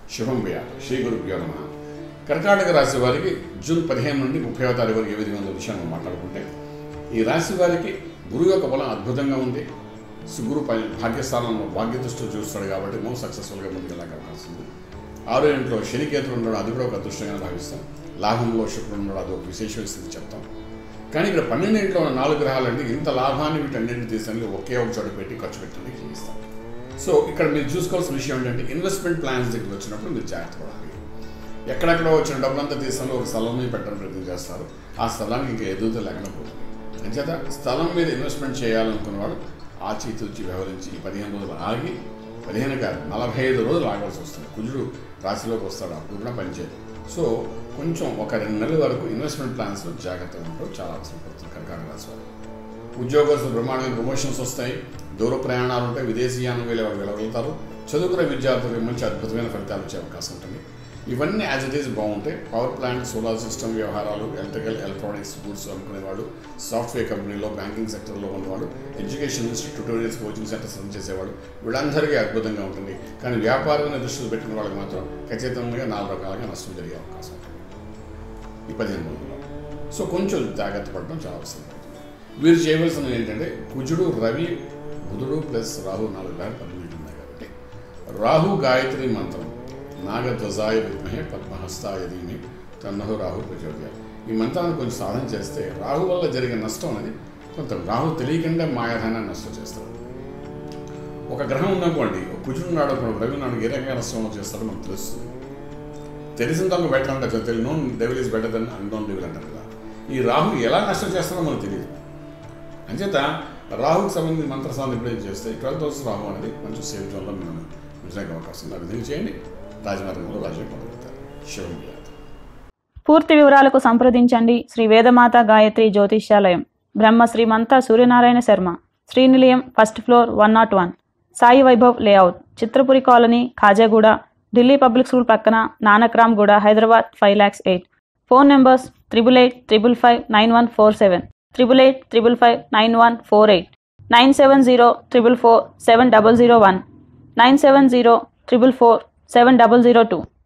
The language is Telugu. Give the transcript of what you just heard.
శుభం భయ శ్రీ గురుభ్యో నమ కర్కాటక రాశి వారికి జూన్ పదిహేను నుండి ముప్పైవ తారీఖు వరకు ఏ విధంగా ఉందో విషయాన్ని మనం మాట్లాడుకుంటే ఈ రాశి వారికి గురువు యొక్క బలం అద్భుతంగా ఉంది సుగురు పై భాగ్యస్థానంలో భాగ్యదృష్టిలో చూస్తాడు కాబట్టి మో సక్సెస్ఫుల్గా ముందుకు వెళ్ళక అవకాశం ఉంది ఆరో ఇంట్లో శనికేతుడు ఉండడం అది కూడా ఒక అదృష్టంగా భావిస్తాం లాభంలో శుక్రుడు ఉండడం అది ఒక విశేషమైన స్థితి చెప్తాం కానీ ఇక్కడ పన్నెండు ఇంట్లో ఉన్న నాలుగు గ్రహాలంటే ఇంత లాభాన్ని వీటన్నింటిని తీసుకొని ఒకే ఒక చోట పెట్టి ఖర్చు పెట్టండి చేయిస్తాం సో ఇక్కడ మీరు చూసుకోవాల్సిన విషయం ఏంటంటే ఇన్వెస్ట్మెంట్ ప్లాన్స్ దగ్గరికి వచ్చినప్పుడు మీరు జాగ్రత్త పడాలి ఎక్కడెక్కడ వచ్చిన డబ్బులంతా తీసుకొని ఒక స్థలం మీద పెట్టడం ప్రయత్నం చేస్తారు ఆ స్థలానికి ఇంకా ఎదుగుదల లేకుండా పోతుంది అంచేత స్థలం మీద ఇన్వెస్ట్మెంట్ చేయాలనుకున్న వాళ్ళు ఆచితూచి వ్యవహరించి ఈ పదిహేను రోజులు ఆగి పదిహేను కాదు నలభై ఐదు రోజులు ఆగాల్సి వస్తుంది కుజుడు రాశిలోకి వస్తాడు అప్పుడు కూడా పనిచేయదు సో కొంచెం ఒక రెండు నెలల వరకు ఇన్వెస్ట్మెంట్ ప్లాన్స్లో జాగ్రత్తగా ఉండడం చాలా అవసరం పడుతుంది కర్కాటక రాశి వారు ఉద్యోగస్తులు బ్రహ్మాండమైన ప్రమోషన్స్ వస్తాయి దూర ప్రయాణాలు ఉంటాయి విదేశీయానం వెళ్ళే వాళ్ళు వెళ్ళగలుగుతారు చదువుకునే విద్యార్థులకు మంచి అద్భుతమైన ఫలితాలు వచ్చే అవకాశం ఉంటుంది ఇవన్నీ యాజ్ ఇట్ ఈస్ బాగుంటాయి పవర్ ప్లాంట్ సోలార్ సిస్టమ్ వ్యవహారాలు ఎలక్ట్రికల్ ఎలక్ట్రానిక్స్ గూడ్స్ అనుకునేవాళ్ళు సాఫ్ట్వేర్ కంపెనీలో బ్యాంకింగ్ సెక్టర్లో ఉన్నవాళ్ళు education institute tutorials coaching centres run చేసేవాళ్ళు వీళ్ళందరికీ అద్భుతంగా ఉంటుంది కానీ వ్యాపారాన్ని దృష్టిలో పెట్టిన వాళ్ళకి మాత్రం ఖచ్చితంగా నాలుగు రకాలుగా నష్టం జరిగే అవకాశం ఉంటుంది ఈ పదిహేను రోజుల్లో సో కొంచెం జాగ్రత్త పడడం చాలా అవసరం పడుతుంది వీరు చేయవలసినవి ఏంటంటే కుజుడు రవి బుధుడు ప్లస్ రాహు నాలుగు గ్రహాలు పన్నెండు ఉన్నాయి కాబట్టి రాహు గాయత్రి మంత్రం నాగధ్వజాయ విద్మహే పద్మహస్తాయ ధీమి తన్నహు రాహు ప్రచోదయ ఈ మంత్రాన్ని కొంచెం సాధన చేస్తే రాహు వల్ల జరిగే నష్టం అనేది కొంత రాహు తెలియకుండా మాయాధానాన్ని నష్టం చేస్తాడు ఒక గ్రహం ఉందనుకోండి ఒక కుజుడు ఉన్నాడు అనుకోండి రవి నాడు ఏ రకంగా నష్టం చేస్తాడో మనకు తెలుస్తుంది తెలిసిన తర్వాత బయట అంటారు తెలియదు known devil is better than unknown devil అంటారు కదా ఈ రాహు ఎలా నష్టం చేస్తాడో మనకు తెలియదు అంచేత రాహుకి సంబంధించిన మంత్ర సాధన ఎప్పుడైతే చేస్తే ట్వెల్త్ హౌస్ రాహు అనేది కొంచెం సేఫ్ జోన్లో మనం ఉంచడానికి అవకాశం ఉంది ఆ విధంగా చేయండి రాజమార్గంలో రాజ్యం పొందగలుగుతారు శివం వ్యాధి పూర్తి వివరాలకు సంప్రదించండి Shri Vedamata Gayatri Jyotishyalayam Brahma Srimantha Suryanarayana Sharma Srinilayam first floor one naught one Sai Vaibhav layout Chitrapuri colony Khajaguda Delhi public school పక్కన Nanakramguda Hyderabad five lakhs eight phone numbers triple eight triple five nine one four seven triple eight triple five nine one four eight nine seven zero triple four seven double zero one nine seven zero triple four seven double zero two